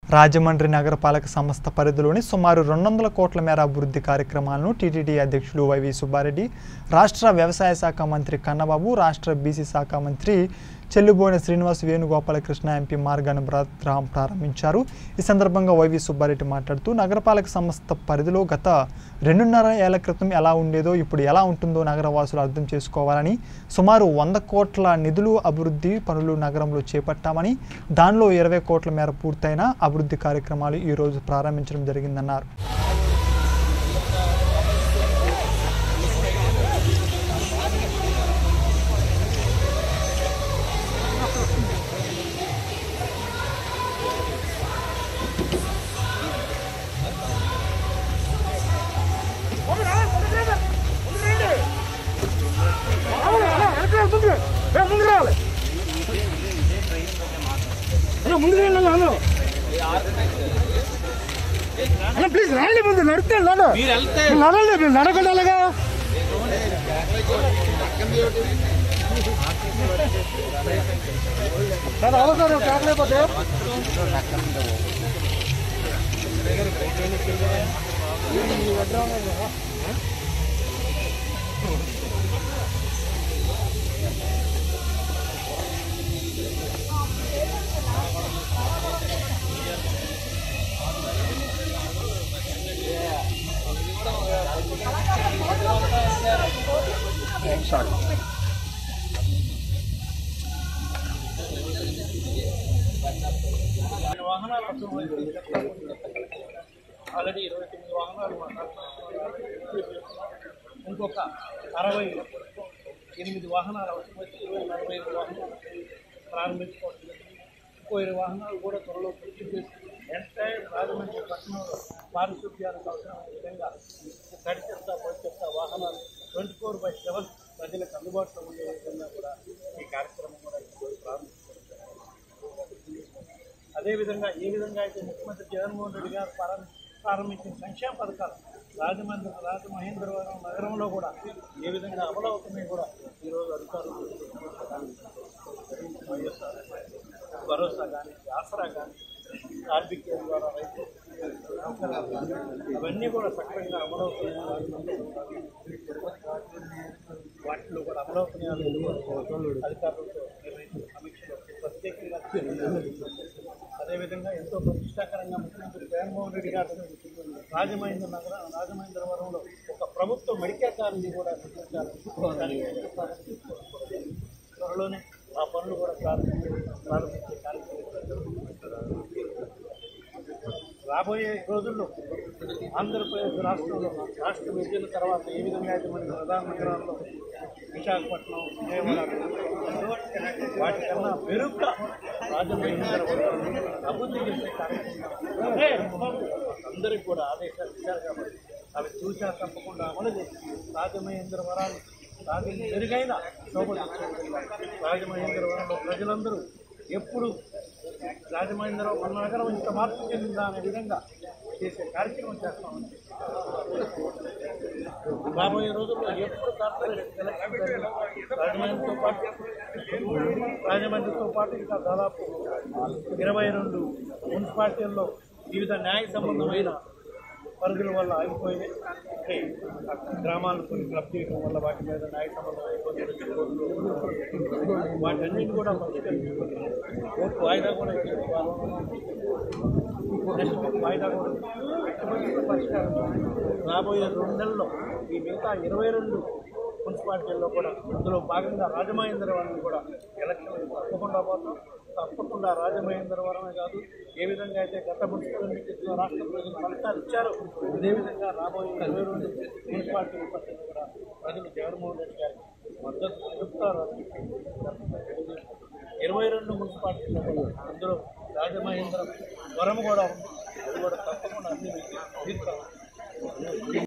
రాజమండ్రి నగరపాలక సంస్థ పరిధిలోని సుమారు రెండు వందల కోట్ల మేర అభివృద్ధి కార్యక్రమాలను టీటీడీ అధ్యక్షులు వైవి సుబ్బారెడ్డి రాష్ట్ర వ్యవసాయ శాఖ మంత్రి కన్నబాబు రాష్ట్ర బీసీ శాఖ మంత్రి చెల్లుబోయిన శ్రీనివాస్ వేణుగోపాలకృష్ణ ఎంపీ మార్గాన్ని ప్రా- ప్రారంభించారు ఈ సందర్భంగా వైవి సుబ్బారెడ్డి మాట్లాడుతూ నగరపాలక సంస్థ పరిధిలో గత రెండున్నర ఏళ్ల క్రితం ఎలా ఉండేదో ఇప్పుడు ఎలా ఉంటుందో నగరవాసులు అర్థం చేసుకోవాలని సుమారు వంద కోట్ల నిధులు అభివృద్ధి పనులు నగరంలో చేపట్టామని దానిలో ఇరవై కోట్ల మేర పూర్తయిన అభివృద్ధి కార్యక్రమాలు ఈ రోజు ప్రారంభించడం జరిగిందన్నారు ప్లీజ్ రాండి ముందు నడితే నడు నడండి మీరు నడకండి అలాగా నన్ను అవసరం కాకలేకపోతే వాహనాలు ఆల్రెడీ ఇరవై తొమ్మిది వాహనాలు ఇంకొక అరవై ఎనిమిది వాహనాలు అవసరం వచ్చి ఇరవై నలభై ఐదు వాహనాలు ప్రారంభించుకోవచ్చు ఇంకో ఇరవై వాహనాలు కూడా త్వరలో పూర్తి చేసి ఎంటైర్ రాజమండ్రి పట్టణంలో పారిశుద్ధ్యానికి అవసరమైన విధంగా తడి చెత్త పొడి చెత్త వాహనాలు ట్వంటీ ఫోర్ బై సెవెన్ ప్రజలకు అందుబాటులో ఉండే విధంగా కూడా ఈ కార్యక్రమం కూడా ఈరోజు ప్రారంభించుకోవచ్చు అదేవిధంగా ఏ విధంగా అయితే ముఖ్యమంత్రి జగన్మోహన్ రెడ్డి గారు ప్రారంభ ప్రారంభించిన సంక్షేమ పథకాలు రాజమండ్రి రాజమహేంద్రవరం నగరంలో కూడా ఏ విధంగా అమలవుతున్నాయి కూడా ఈరోజు అధికారులు వైఎస్ఆర్ భరోసా కానీ ఆసరా కానీ ఆర్బికే ద్వారా రైతు అవన్నీ కూడా సక్రమంగా అమలవుతున్నాయి రాజమండ్రి వాటిలో కూడా అమలవుతున్నాయి అధికారులతో నిర్వహించిన సమీక్షలో ప్రత్యేకంగా అదేవిధంగా ఎంతో ప్రతిష్టాకరంగా ముఖ్యమంత్రి జగన్మోహన్ రెడ్డి గారు రాజమహేంద్ర నగర రాజమహేంద్రవరంలో ఒక ప్రభుత్వ మెడికల్ కాలేజీ కూడా నిర్మించాలని త్వరలోనే ఆ పనులు కూడా ప్రారంభించే ప్రారంభించే కార్యక్రమం రాబోయే రోజుల్లో ఆంధ్రప్రదేశ్ రాష్ట్రంలో రాష్ట్ర విభజన తర్వాత ఏ విధంగా అయితే మన ప్రధాన నగరాల్లో విశాఖపట్నం విజయవాడ వాటికన్నా మెరుగ్గా రాజమహేంద్రవరం అభివృద్ధి చేసే కార్యక్రమం అందరికీ కూడా ఆదేశాలు ఇచ్చారు కాబట్టి అవి చూసా తప్పకుండా అమలు చేసి రాజమహేంద్రవరాలు రాజు మెరుగైన శోభలు ఇచ్చే విధంగా రాజమహేంద్రవరంలో ప్రజలందరూ ఎప్పుడు రాజమహేంద్రవరం మన నగరం ఇంత మార్పు చెందిందా అనే విధంగా చేసే కార్యక్రమం చేస్తామని రాబోయే రోజుల్లో ఎప్పుడు కార్పొరేట్ ఎలక్షన్ జరిగినా రాజమండ్రితో పాటు రాజమండ్రితో పాటు ఇంకా దాదాపు ఇరవై రెండు మున్సిపాలిటీల్లో వివిధ న్యాయ సంబంధమైన పరిధుల వల్ల ఆగిపోయినాయి అంటే గ్రామాలను కొన్ని క్లబ్ చేయడం వల్ల వాటి మీద న్యాయ సంబంధమైన కొన్ని వాటన్నిటిని కూడా పరిష్కరించుకొని ఓటు వాయిదా కూడా చేసుకోవాలి నెక్స్ట్ వాయిదా కూడా పెట్టుబడుల పరిష్కారం రాబోయే రెండు నెలల్లో ఈ మిగతా ఇరవై రెండు మున్సిపాలిటీల్లో కూడా అందులో భాగంగా రాజమహేంద్రవరం కూడా ఎలక్షన్ తప్పకుండా పోతాం తప్పకుండా రాజమహేంద్రవరమే కాదు ఏ విధంగా అయితే గత మున్సిపల్ ఎన్నికల్లో రాష్ట్ర ప్రజలు ఫలితాలు ఇచ్చారో అదేవిధంగా రాబోయే ఇరవై రెండు మున్సిపాలిటీల పట్ల కూడా ప్రజలు జగన్మోహన్ రెడ్డి గారికి మద్దతు తెలుపుతారు అని చెప్పి ఇరవై రెండు మున్సిపాలిటీల్లో కూడా అందులో రాజమహేంద్రం వరం కూడా ఉంది అది కూడా తప్పకుండా అన్ని తీర్చాలి